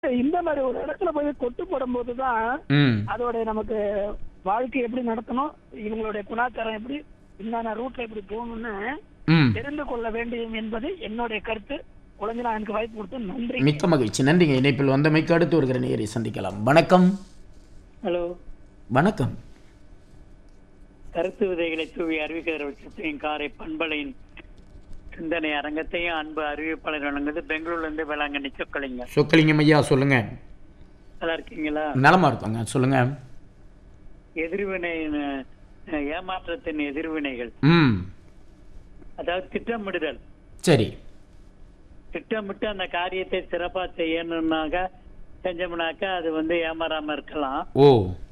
இந்த மாதிரி ஒரு இடத்துல போய் கொட்டு போடும் போதுதான் ம் அதோட நமக்கு வாழ்க்கை எப்படி நடத்தணும் இவங்களுடைய குணாச்சாரம் எப்படி என்னென்ன ரூட்ல எப்படி போகணும்னு ம் தெரிந்து கொள்ள வேண்டும் என்பது என்னுடைய கருத்து குழந்தை எனக்கு வாய்ப்பு கொடுத்து நன்றி மிக்க மகிழ்ச்சி நன்றிங்க இணைப்பில் வந்தமைக்கு அடுத்து வருகிற நேரை சந்திக்கலாம் வணக்கம் ஹலோ வணக்கம் கருத்து விதைகளை தூவி அறிவிக்கிற பட்சத்தையும் காரை பண்பலையின் சிந்தனை அரங்கத்தையும் அன்பு அறிவிப்பாளர் வழங்குது பெங்களூர்ல இருந்து வேளாங்கண்ணி சொக்கலிங்க சொக்கலிங்கம் ஐயா சொல்லுங்க நல்லா இருக்கீங்களா நலமா இருக்காங்க சொல்லுங்க எதிர்வினை அஹ், ஏமாற்றத்தின் எதிர்வினைகள் ம் அதாவது திட்டமிடுதல் சரி திட்டமிட்டு அந்த காரியத்தை சிறப்பா செய்யணும்னாக்க செஞ்சோம்னாக்க அது வந்து ஏமாறாம இருக்கலாம் ஓ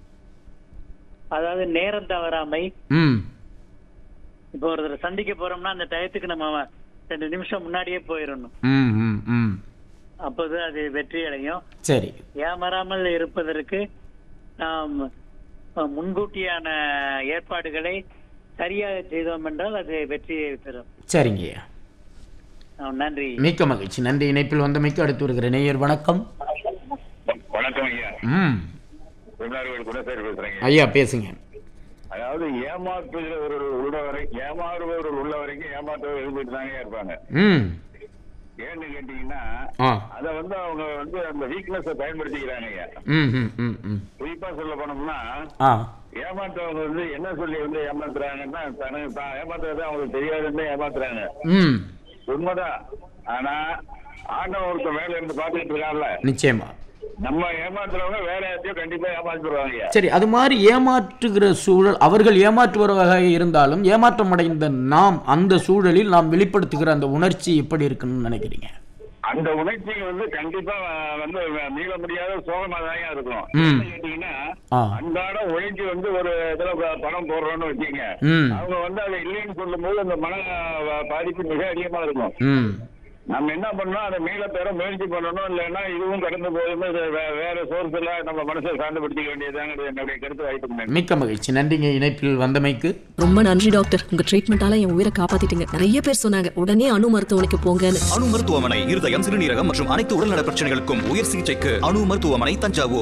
அதாவது நேரம் தவறாமை ம் இப்போ ஒருத்தர் சந்திக்க போறோம்னா அந்த டயத்துக்கு நம்ம ரெண்டு நிமிஷம் முன்னாடியே போயிடணும் ம் ம் ம் அப்போது அது வெற்றி அடையும் சரி ஏமாறாமல் இருப்பதற்கு நாம் அஹ், முன்கூட்டியான ஏற்பாடுகளை சரியாக செய்தோம் என்றால் அது வெற்றியை பெறும் சரிங்க ஐயா அஹ், நன்றி மிக்க மகிழ்ச்சி நன்றி இணைப்பில் வந்தமைக்கு அடுத்து வருகிற நேயர் வணக்கம் வணக்கம் ஐயா ம் தமிழ்நாடு குணசேகர் பேசுறேங்க ஐயா பேசுங்க அதாவது ஏமாற்றுகிறவர்கள் உள்ள வரை ஏமாறுபவர்கள் உள்ள வரைக்கும் ஏமாற்றுவர்கள் இருந்துட்டு தாங்க இருப்பாங்க ம் ஏன்னு கேட்டீங்கன்னா ஆ அத வந்து அவங்க வந்து அந்த வீக்னஸ பயன்படுத்திக்கிறாங்க ஐயா ம் ம் ம் ம் குறிப்பா சொல்ல போனோம்னா ஆ ஏமாற்றவங்க வந்து என்ன சொல்லி வந்து ஏமாத்துறாங்கன்னா தனக்கு தான் ஏமாத்துறது அவங்களுக்கு தெரியாதுன்னு ஏமாத்துறாங்க ம் உண்மைதான் ஆனா ஆண்டவன் ஒருத்தர் மேல இருந்து பாத்துக்கிட்டு இருக்கான்ல நிச்சயமா நம்ம ஏமாத்துறவங்க வேற யார்த்தையும் கண்டிப்பா ஏமாத்திடுவாங்க ஐயா சரி அது மாதிரி ஏமாற்றுகிற சூழல் அவர்கள் ஏமாற்றுபவராக இருந்தாலும் ஏமாற்றமடைந்த நாம் அந்த சூழலில் நாம் வெளிப்படுத்துகிற அந்த உணர்ச்சி எப்படி இருக்குன்னு நினைக்கிறீங்க அந்த உணர்ச்சி வந்து கண்டிப்பா அஹ், வந்து மீள முடியாத சோகமா தான் இருக்கும் ம். ஏன்னு கேட்டீங்கன்னா ஆ அன்றாட உழைச்சி வந்து ஒரு இதுல ப- பணம் போடுறோம்னு வச்சுங்க ம் அவங்க வந்து அதை இல்லைன்னு சொல்லும் போது அந்த மன அஹ், பாதிப்பு மிக அதிகமா இருக்கும் ம் நம்ம என்ன பண்ணணும் அதை மீள பெற முயற்சி பண்ணணும் இல்லைன்னா இதுவும் கடந்து போகுது இது வே- வேற சோர்ஸ்ல நம்ம மனசை சார்ந்துபடுத்திக்க வேண்டியதாங்கிறது என்னுடைய கருத்து வாய்ப்பு மிக்க மகிழ்ச்சி நன்றிங்க இணைப்பில் வந்தமைக்கு ரொம்ப நன்றி டாக்டர் உங்க ட்ரீட்மெண்டால என் உயிரை காப்பாத்திட்டீங்க நிறைய பேர் சொன்னாங்க உடனே அணு மருத்துவமனைக்கு போங்கன்னு அணு மருத்துவமனை இருதயம் சிறுநீரகம் மற்றும் அனைத்து உடல்நல பிரச்சனைகளுக்கும் உயர் சிகிச்சைக்கு அணு மருத்துவமனை தஞ்சாவூர்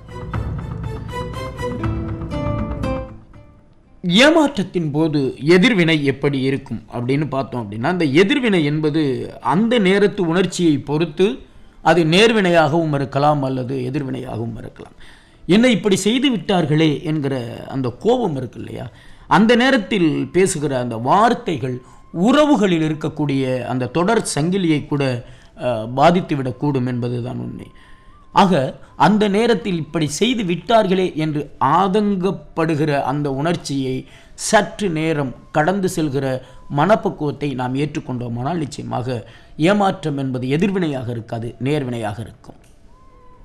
ஏமாற்றத்தின் போது எதிர்வினை எப்படி இருக்கும் அப்படின்னு பார்த்தோம் அப்படின்னா அந்த எதிர்வினை என்பது அந்த நேரத்து உணர்ச்சியை பொறுத்து அது நேர்வினையாகவும் இருக்கலாம் அல்லது எதிர்வினையாகவும் இருக்கலாம் என்ன இப்படி செய்து விட்டார்களே என்கிற அந்த கோபம் இருக்கு இல்லையா அந்த நேரத்தில் பேசுகிற அந்த வார்த்தைகள் உறவுகளில் இருக்கக்கூடிய அந்த தொடர் சங்கிலியை கூட அஹ், பாதித்து விடக்கூடும் என்பதுதான் உண்மை ஆக அந்த நேரத்தில் இப்படி செய்து விட்டார்களே என்று ஆதங்கப்படுகிற அந்த உணர்ச்சியை சற்று நேரம் கடந்து செல்கிற மனப்பக்குவத்தை நாம் ஏற்றுக்கொண்டோமானால் நிச்சயமாக ஏமாற்றம் என்பது எதிர்வினையாக இருக்காது நேர்வினையாக இருக்கும்